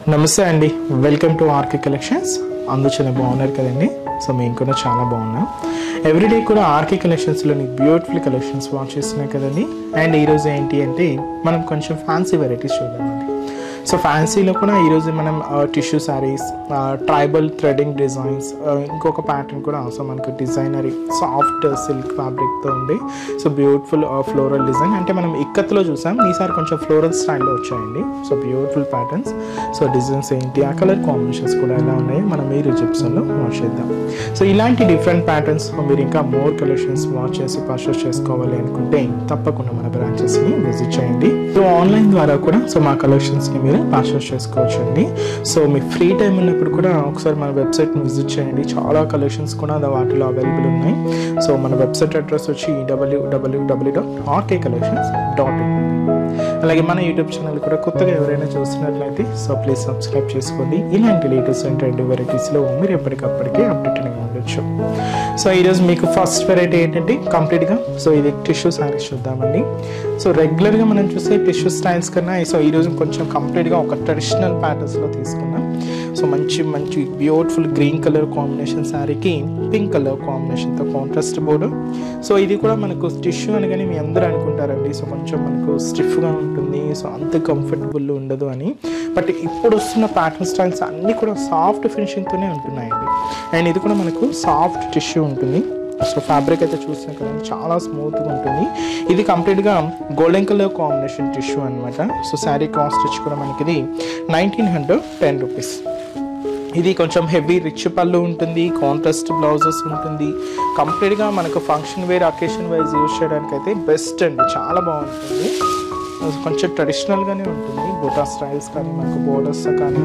నమస్తే అండి welcome to RK collections అందరూ చాలా బాగున్నారు కదండి సో మేము కూడా చాలా బాగున్నాం ఎవ్రీడే కూడా ఆర్కే కలెక్షన్స్లోని బ్యూటిఫుల్ కలెక్షన్స్ వాచ్ చేస్తున్నాయి కదండి అండ్ ఈరోజు ఏంటి అంటే మనం కొంచెం ఫ్యాన్సీ వెరైటీస్ చూద్దామండి సో ఫ్యాన్సీలో కూడా ఈరోజు మనం tissue saris tribal threading designs ఇంకొక ప్యాటర్న్ కూడా సో మనకు డిజైనరీ సాఫ్ట్ సిల్క్ ఫ్యాబ్రిక్తో ఉండి సో బ్యూటిఫుల్ ఫ్లోరల్ డిజైన్ అంటే మనం ఇక్కత్లో చూసాం ఈసారి కొంచెం ఫ్లోరల్ స్టైల్లో వచ్చాయండి so beautiful patterns so designs ఏంటి ఆ కలర్ కాంబినేషన్స్ కూడా ఎలా ఉన్నాయో మనం ఈ రిజెప్షన్లో వాచ్ చేద్దాం సో ఇలాంటి డిఫరెంట్ ప్యాటర్న్స్ మీరు ఇంకా మోర్ కలెక్షన్స్ వాచ్ చేసి పర్చేస్ చేసుకోవాలి అనుకుంటే తప్పకుండా మన బ్రాంచెస్ని విజిట్ చేయండి సో ఆన్లైన్ ద్వారా కూడా సో మా కలెక్షన్స్ని మీరు పర్చేస్ చేసుకోవచ్చు అండి సో మీ ఫ్రీ టైం ఉన్నప్పుడు కూడా ఒకసారి మన వెబ్సైట్ని విజిట్ చేయండి చాలా కలెక్షన్స్ కూడా దా- వాటిలో అవైలబుల్ ఉన్నాయి సో మన వెబ్సైట్ అడ్రస్ వచ్చి WWW dot RK collections dot in అలాగే మన యూట్యూబ్ ఛానల్ కూడా కొత్తగా ఎవరైనా చూస్తున్నట్లయితే సో ప్లీజ్ సబ్స్క్రైబ్ చేసుకోండి ఇలాంటి లేటెస్ట్ అండ్ ట్రెండ్ వెరైటీస్లో మీరు ఎప్పటికప్పటికే అప్డేట్గా ఉండొచ్చు సో ఈరోజు మీకు ఫస్ట్ వెరైటీ ఏంటంటే కంప్లీట్గా సో ఇది టిష్యూ శారీస్ చూద్దామండి సో రెగ్యులర్గా మనం చూసే టిష్యూ స్టైల్స్ కన్నా సో ఈరోజు కొంచెం కంప్లీట్గా ఒక ట్రెడిషనల్ ప్యాటర్న్స్లో తీసుకున్నాం సో మంచి మంచి బ్యూటిఫుల్ గ్రీన్ కలర్ కాంబినేషన్ శారీకి పింక్ కలర్ కాంబినేషన్తో కాంట్రాస్ట్ బోర్డు సో ఇది కూడా మనకు టిష్యూ అనగానే మీ అందరూ అనుకుంటారండి సో కొంచెం మనకు స్టిఫ్గా ఉంటుంది సో అంత కంఫర్టబుల్ ఉండదు అని బట్ ఇప్పుడు వస్తున్న ప్యాటర్న్ స్టైల్స్ అన్నీ కూడా సాఫ్ట్ ఫినిషింగ్తోనే ఉంటున్నాయండి అండ్ ఇది కూడా మనకు సాఫ్ట్ టిష్యూ ఉంటుంది సో ఫ్యాబ్రిక్ అయితే చూసాం కదా చాలా స్మూత్గా ఉంటుంది ఇది కంప్లీట్గా గోల్డెన్ కలర్ కాంబినేషన్ టిష్యూ అనమాట సో శారీ కాస్ట్ వచ్చి కూడా మనకి ఇది నైన్టీన్ హండ్రెడ్ టెన్ రూపీస్ ఇది కొంచెం హెవీ రిచ్ పళ్ళు ఉంటుంది కాంట్రాస్ట్ బ్లౌజెస్ ఉంటుంది కంప్లీట్గా మనకు function wear occasion wise use చేయడానికి అయితే బెస్ట్ అండి చాలా బాగుంటుంది కొంచెం ట్రెడిషనల్గానే ఉంటుంది బుటా స్టైల్స్ కానీ మనకు బోర్డర్స్ కానీ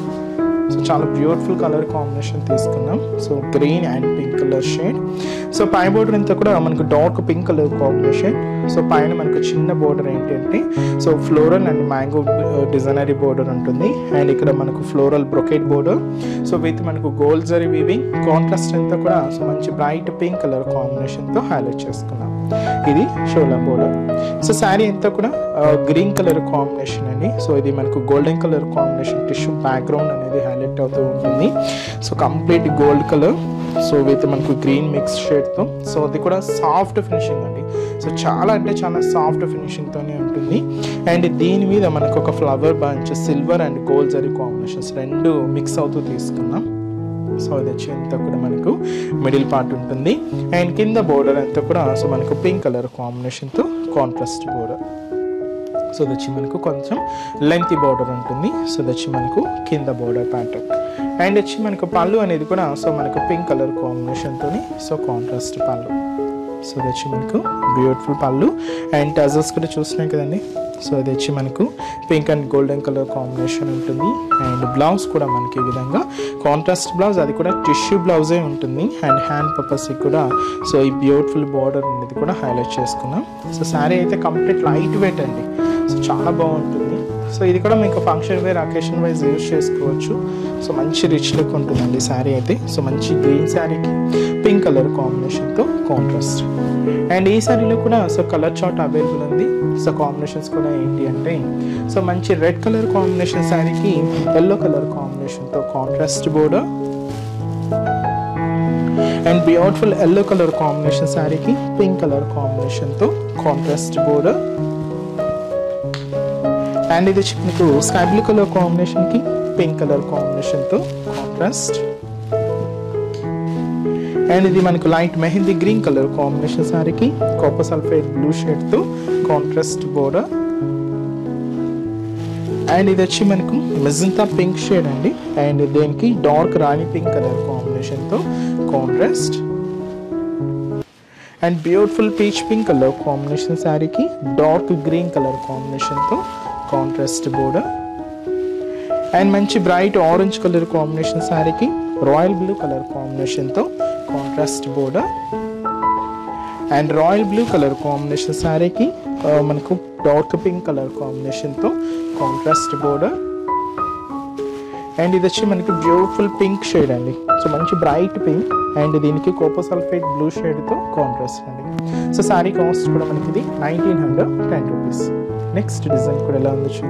సో చాలా బ్యూటిఫుల్ కలర్ కాంబినేషన్ తీసుకున్నాం so green and pink colour shade so పై బోర్డర్ అంతా కూడా మనకు dark pink colour combination so పైన మనకు చిన్న బోర్డర్ ఏంటంటే so floral and mango designer border ఉంటుంది అండ్ ఇక్కడ మనకు floral brocade border so with మనకు గోల్డ్ జరీ వీవింగ్ కాంట్రాస్ట్ అంతా కూడా సో మంచి బ్రైట్ పింక్ కలర్ కాంబినేషన్తో హైలైట్ చేసుకున్నాం ఇది షోలా బోర్డర్ సో శారీ అంతా కూడా గ్రీన్ కలర్ కాంబినేషన్ అండి సో ఇది మనకు golden colour combination tissue background అనేది హైలైట్ అవుతూ ఉంటుంది so complete gold colour so with మనకు గ్రీన్ మిక్స్ షేడ్తో సో అది కూడా సాఫ్ట్ ఫినిషింగ్ అండి సో చాలా అంటే చాలా సాఫ్ట్ ఫినిషింగ్తోనే ఉంటుంది అండ్ దీని మీద మనకు ఒక flower bunch silver and gold zari combinations రెండు మిక్స్ అవుతూ తీసుకున్నాం సో ఇది వచ్చి అంతా కూడా మనకు మిడిల్ పార్ట్ ఉంటుంది అండ్ కింద బోర్డర్ అంతా కూడా సో మనకు పింక్ కలర్ కాంబినేషన్తో కాంట్రాస్ట్ బోర్డర్ సో ఇది వచ్చి మనకు కొంచెం లెంత్ బోర్డర్ ఉంటుంది సో ఇది వచ్చి మనకు కింద బోర్డర్ ప్యాటర్న్ అండ్ వచ్చి మనకు పళ్ళు అనేది కూడా సో మనకు పింక్ కలర్ కాంబినేషన్తో సో కాంట్రాస్ట్ పళ్ళు సో ఇది వచ్చి మనకు బ్యూటిఫుల్ పళ్ళు అండ్ టజల్స్ కూడా చూస్తున్నాయి కదండి సో ఇది వచ్చి మనకు pink and golden colour combination ఉంటుంది అండ్ బ్లౌజ్ కూడా మనకి ఈ విధంగా కాంట్రాస్ట్ బ్లౌజ్ అది కూడా టిష్యూ బ్లౌజే ఉంటుంది అండ్ హ్యాండ్ పర్పస్కి కూడా సో ఈ బ్యూటిఫుల్ బార్డర్ అనేది కూడా హైలైట్ చేసుకున్నాం సో శారీ అయితే కంప్లీట్ లైట్ వెయిట్ అండి సో చాలా బాగుంటుంది సో ఇది కూడా మీకు function wear occasion wise use చేసుకోవచ్చు సో మంచి రిచ్ లుక్ ఉంటుందండి శారీ అయితే సో మంచి గ్రీన్ శారీకి పింక్ కలర్ కాంబినేషన్తో కాంట్రాస్ట్ అండ్ ఈ శారీలో కూడా సో కలర్ చార్ట్ అవైలబుల్ ఉంది సో కాంబినేషన్స్ కూడా ఏంటి అంటే సో మంచి రెడ్ కలర్ కాంబినేషన్ శారీకి ఎల్లో కలర్ కాంబినేషన్తో contrast border and beautiful yellow colour combination శారీకి పింక్ కలర్ కాంబినేషన్తో కాంట్రాస్ట్ బోర్డర్ అండ్ ఇది వచ్చి మీకు స్కై బ్లూ కలర్ కాంబినేషన్కి పింక్ కలర్ కాంబినేషన్తో కాంట్రాస్ట్ అండ్ ఇది మనకు light mehndi green colour combination సారీకి కాపర్ సల్ఫేట్ బ్లూ షేడ్తో కాంట్రాస్ట్ బోర్డర్ అండ్ ఇది వచ్చి మనకు మెజంతా పింక్ షేడ్ అండి అండ్ దీనికి డార్క్ రాణి పింక్ కలర్ కాంబినేషన్తో contrast and beautiful peach pink colour combination శారీకి డార్క్ గ్రీన్ కలర్ కాంబినేషన్తో కాంట్రాస్ట్ బోర్డర్ అండ్ మంచి బ్రైట్ ఆరెంజ్ కలర్ కాంబినేషన్ శారీకి రాయల్ బ్లూ కలర్ కాంబినేషన్తో contrast border and royal blue colour combination శారీకి ఆ, మనకు డార్క్ పింక్ కలర్ కాంబినేషన్తో కాంట్రాస్ట్ బోర్డర్ అండ్ ఇది వచ్చి మనకి బ్యూటిఫుల్ పింక్ షేడ్ అండి సో మంచి బ్రైట్ పింక్ అండ్ దీనికి కోపో సల్ఫేట్ బ్లూ షేడ్తో కాంట్రాస్ట్ అండి సో శారీ కాస్ట్ కూడా మనకి ఇది nineteen hundred ten rupees next design కూడా ఎలా ఉందో చూద్దాం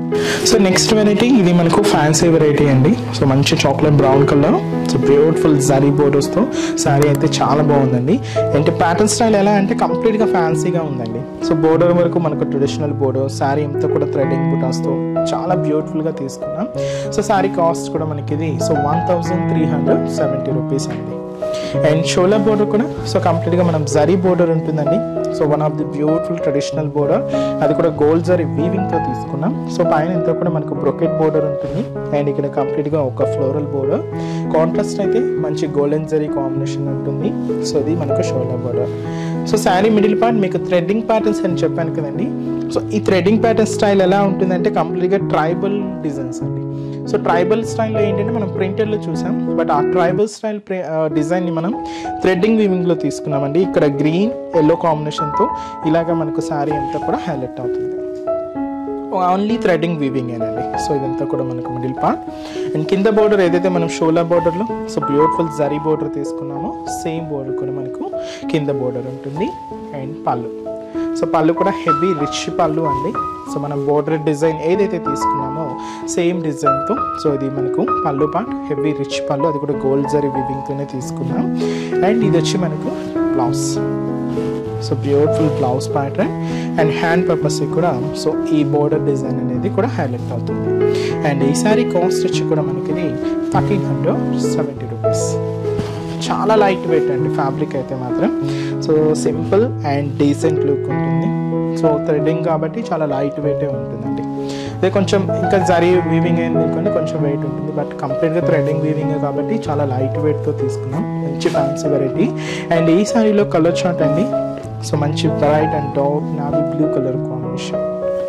సో నెక్స్ట్ వెరైటీ ఇది మనకు ఫ్యాన్సీ వెరైటీ అండి సో మంచి chocolate brown colour so beautiful zari బోర్డర్స్తో శారీ అయితే చాలా బాగుందండి అంటే ప్యాటర్న్ స్టైల్ ఎలా అంటే కంప్లీట్గా ఫ్యాన్సీగా ఉందండి సో బోర్డర్ వరకు మనకు ట్రెడిషనల్ బోర్డర్ శారీ అంతా కూడా థ్రెడింగ్ బుటాస్తో చాలా బ్యూటిఫుల్గా తీసుకున్నాం సో శారీ కాస్ట్ కూడా మనకి ఇది so one thousand three hundred seventy rupees అండి అండ్ షోలా బోర్డర్ కూడా సో కంప్లీట్గా మనం జరీ బోర్డర్ ఉంటుందండి so one of the beautiful traditional border అది కూడా గోల్డ్ జరీ వీవింగ్తో తీసుకున్నాం సో పైన ఇంత కూడా మనకు బ్రొకెట్ బోర్డర్ ఉంటుంది అండ్ ఇక్కడ కంప్లీట్గా ఒక ఫ్లోరల్ బోర్డర్ కాంట్రాస్ట్ అయితే మంచి గోల్డెన్ జరీ కాంబినేషన్ ఉంటుంది సో ఇది మనకు షోలా border so sari middle part మీకు థ్రెడ్డింగ్ ప్యాటర్న్స్ అని చెప్పాను కదండి సో ఈ థ్రెడ్డింగ్ ప్యాటర్న్ స్టైల్ ఎలా ఉంటుందంటే కంప్లీట్గా ట్రైబల్ డిజైన్స్ అండి సో ట్రైబల్ స్టైల్లో ఏంటంటే మనం ప్రింటెడ్లో చూసాం బట్ ఆ ట్రైబల్ స్టైల్ డిజైన్ని మనం థ్రెడ్డింగ్ వీవింగ్లో తీసుకున్నామండి ఇక్కడ గ్రీన్ ఎల్లో కాంబినేషన్తో ఇలాగ మనకు శారీ అంతా కూడా హైలైట్ అవుతుంది ఓన్లీ థ్రెడ్డింగ్ వీవింగ్ ఏనండి సో ఇదంతా కూడా మనకు మిడిల్ పార్ట్ అండ్ కింద బోర్డర్ ఏదైతే మనం షోలా బోర్డర్లో సో బ్యూటిఫుల్ జరీ బోర్డర్ తీసుకున్నామో సేమ్ బోర్డర్ కూడా మనకు కింద బోర్డర్ ఉంటుంది అండ్ పళ్ళు సో పళ్ళు కూడా హెవీ రిచ్ పళ్ళు అండి సో మనం బోర్డర్ డిజైన్ ఏదైతే తీసుకున్నామో సేమ్ డిజైన్తో సో ఇది మనకు పళ్ళు పార్ట్ హెవీ రిచ్ పళ్ళు అది కూడా గోల్డ్ జరీ వివింగ్తోనే తీసుకున్నాం అండ్ ఇది వచ్చి మనకు blouse so beautiful blouse pattern and hand purpose కూడా సో ఈ బోర్డర్ డిజైన్ అనేది కూడా హైలైట్ అవుతుంది అండ్ ఈ సారీ కాస్ట్ వచ్చి కూడా మనకి ఇది థర్టీన్ హండ్రెడ్ సెవెంటీ రూపీస్ చాలా లైట్ వెయిట్ అండి ఫ్యాబ్రిక్ అయితే మాత్రం so simple and decent look ఉంటుంది సో థ్రెడ్డింగ్ కాబట్టి చాలా లైట్ వెయిటే ఉంటుందండి అదే కొంచెం ఇంకా జరీ వీవింగ్ అయింది అనుకోండి కొంచెం వెయిట్ ఉంటుంది బట్ కంప్లీట్గా థ్రెడ్డింగ్ వీవింగ్ కాబట్టి చాలా లైట్ వెయిట్తో తీసుకున్నాం మంచి ఫ్యాన్సీ వెరైటీ అండ్ ఈ సారీలో కలర్ చార్ట్ అండి సో మంచి bright and dark navy blue colour combination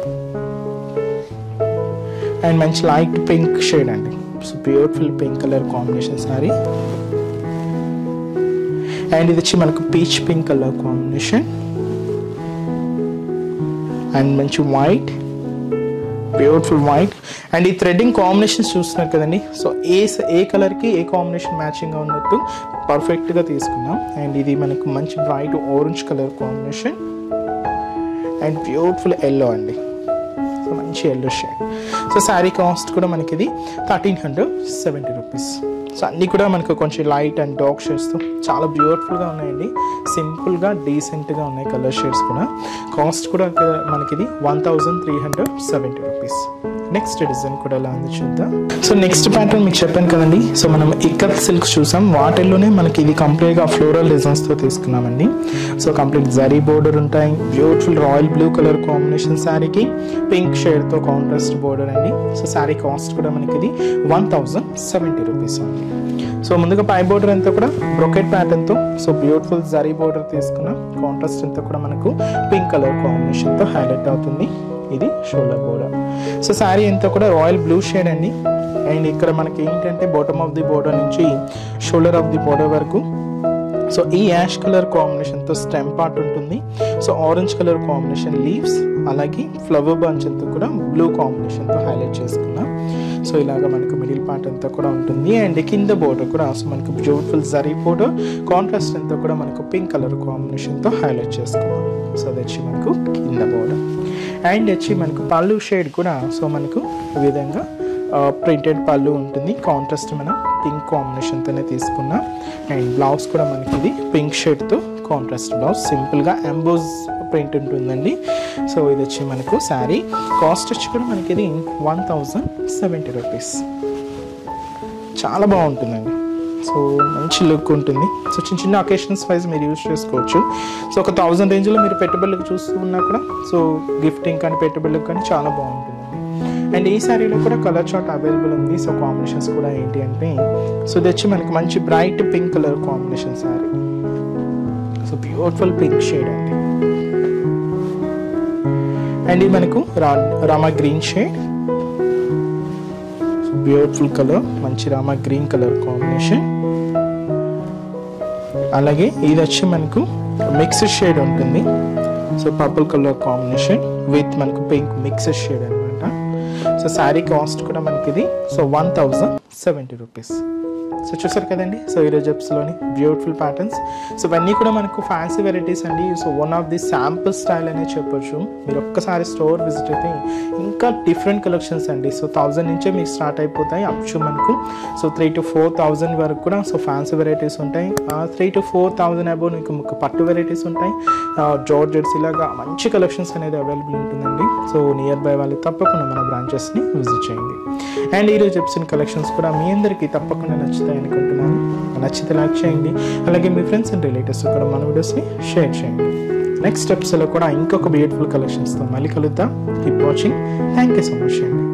and మంచి లైట్ పింక్ షేడ్ అండి so beautiful pink colour combination sari and ఇది వచ్చి మనకు peach pink colour combination and మంచి వైట్ బ్యూటిఫుల్ వైట్ అండ్ ఈ థ్రెడ్డింగ్ కాంబినేషన్స్ చూస్తున్నారు కదండి సో ఏ ఏ కలర్కి ఏ కాంబినేషన్ మ్యాచింగ్గా ఉన్నట్టు పర్ఫెక్ట్గా తీసుకున్నాం అండ్ ఇది మనకు మంచి bright orange colour combination and beautiful yellow అండి సో మంచి yellow shade so sari cost కూడా మనకి ఇది thirteen hundred seventy rupees so అన్నీ కూడా మనకు కొంచెం లైట్ అండ్ డార్క్ షేడ్స్తో చాలా బ్యూటిఫుల్గా ఉన్నాయండి సింపుల్గా డీసెంట్గా ఉన్నాయి కలర్ షేడ్స్ కూడా కాస్ట్ కూడా మనకి ఇది one thousand three hundred seventy rupees next design కూడా ఎలా ఉంది చూద్దాం సో నెక్స్ట్ ప్యాటర్న్ మీకు చెప్పాను కదండి సో మనం ఇక్కత్ సిల్క్స్ చూసాం వాటిల్లోనే మనకి ఇది కంప్లీట్గా ఫ్లోరల్ డిజైన్స్తో తీసుకున్నామండి సో కంప్లీట్ జరీ బోర్డర్ ఉంటాయి beautiful royal blue colour combination శారీకి పింక్ షేడ్తో కాంట్రాస్ట్ బోర్డర్ అండి సో శారీ కాస్ట్ కూడా మనకి ఇది వన్ థౌజండ్ సెవెంటీ రూపీస్ అండి సో ముందుగా పై బోర్డర్ అంతా కూడా బ్రొకెట్ ప్యాటర్న్తో సో బ్యూటిఫుల్ జరీ బోర్డర్ తీసుకున్నాం కాంట్రాస్ట్ అంతా కూడా మనకు పింక్ కలర్ కాంబినేషన్తో హైలైట్ అవుతుంది ఇది షోల్డర్ బోర్డర్ సో శారీ అంతా కూడా రాయల్ బ్లూ షేడ్ అండి అండ్ ఇక్కడ మనకి ఏంటంటే బాటమ్ ఆఫ్ ది బోర్డర్ నుంచి షోల్డర్ ఆఫ్ ది బోర్డర్ వరకు సో ఈ యాష్ కలర్ కాంబినేషన్తో స్టెమ్ పార్ట్ ఉంటుంది so orange colour combination leaves అలాగే ఫ్లవర్ బంచ్ అంతా కూడా బ్లూ కాంబినేషన్తో హైలైట్ చేసుకున్నాం సో ఇలాగ మనకు మిడిల్ పార్ట్ అంతా కూడా ఉంటుంది అండ్ కింద బోర్డర్ కూడా సో మనకు బ్యూటిఫుల్ జరీ బోర్డర్ కాంట్రాస్ట్ అంతా కూడా మనకు పింక్ కలర్ కాంబినేషన్తో హైలైట్ చేసుకున్నాం సో అది వచ్చి మనకు కింద బోర్డర్ అండ్ వచ్చి మనకు పళ్ళు షేడ్ కూడా సో మనకు ఈ విధంగా ప్రింటెడ్ పళ్ళు ఉంటుంది కాంట్రాస్ట్ మనం పింక్ కాంబినేషన్తోనే తీసుకున్నాం అండ్ బ్లౌజ్ కూడా మనకి ఇది పింక్ షేడ్తో కాంట్రాస్ట్ బ్లౌజ్ సింపుల్గా ఎంబోజ్ ప్రింట్ ఉంటుందండి సో ఇది వచ్చి మనకు శారీ కాస్ట్ వచ్చి కూడా మనకి ఇది వన్ థౌజండ్ సెవెంటీ రూపీస్ చాలా బాగుంటుందండి సో మంచి లుక్ ఉంటుంది సో చిన్న చిన్న అకేషన్స్ వైజ్ మీరు యూజ్ చేసుకోవచ్చు సో ఒక థౌజండ్ రేంజ్లో మీరు పెట్టుబడులకు చూస్తూ ఉన్నా కూడా సో గిఫ్టింగ్ కానీ పెట్టుబడులకు కానీ చాలా బాగుంటుందండి అండ్ ఈ శారీలో కూడా కలర్ చార్ట్ అవైలబుల్ ఉంది సో కాంబినేషన్స్ కూడా ఏంటి అంటే సో ఇది వచ్చి మనకి మంచి bright pink colour combination sari so beautiful pink shade అండి అండ్ ఇది మనకు రా rama green shade beautiful colour మంచి రామా గ్రీన్ కలర్ కాంబినేషన్ అలాగే ఇది వచ్చి మనకు మిక్స్డ్ షేడ్ ఉంటుంది so purple colour combination with మనకు పింక్ మిక్స్డ్ షేడ్ అనమాట సో శారీ కాస్ట్ కూడా మనకి ఇది so one thousand seventy rupees so చూసారు కదండి సో ఈరోజు ఎప్స్లోని బ్యూటిఫుల్ ప్యాటర్న్స్ సో ఇవన్నీ కూడా మనకు ఫ్యాన్సీ వెరైటీస్ అండి so one of the sample style అనే చెప్పొచ్చు మీరు ఒక్కసారి స్టోర్ విజిట్ అయితే ఇంకా డిఫరెంట్ కలెక్షన్స్ అండి సో థౌజండ్ నుంచే మీకు స్టార్ట్ అయిపోతాయి అప్ టు మనకు so three to four thousand వరకు కూడా సో ఫ్యాన్సీ వెరైటీస్ ఉంటాయి three to four thousand above మీకు మీకు పట్టు వెరైటీస్ ఉంటాయి జార్జెట్స్ ఇలాగా మంచి కలెక్షన్స్ అనేది అవైలబుల్ ఉంటుందండి సో నియర్ బై వాళ్ళు తప్పకుండా మన బ్రాంచెస్ని విజిట్ చేయండి అండ్ ఈరోజు చెప్పిన కలెక్షన్స్ కూడా మీ అందరికీ తప్పకుండా నచ్చుతాయి అనుకుంటున్నాను నచ్చితే లైక్ చేయండి అలాగే మీ ఫ్రెండ్స్ అండ్ రిలేటివ్స్ కూడా మన వీడియోస్ని షేర్ చేయండి నెక్స్ట్ స్టెప్స్లో కూడా ఇంకొక బ్యూటిఫుల్ కలెక్షన్స్తో మళ్ళీ కలుద్దాం keep watching thank you so much అండి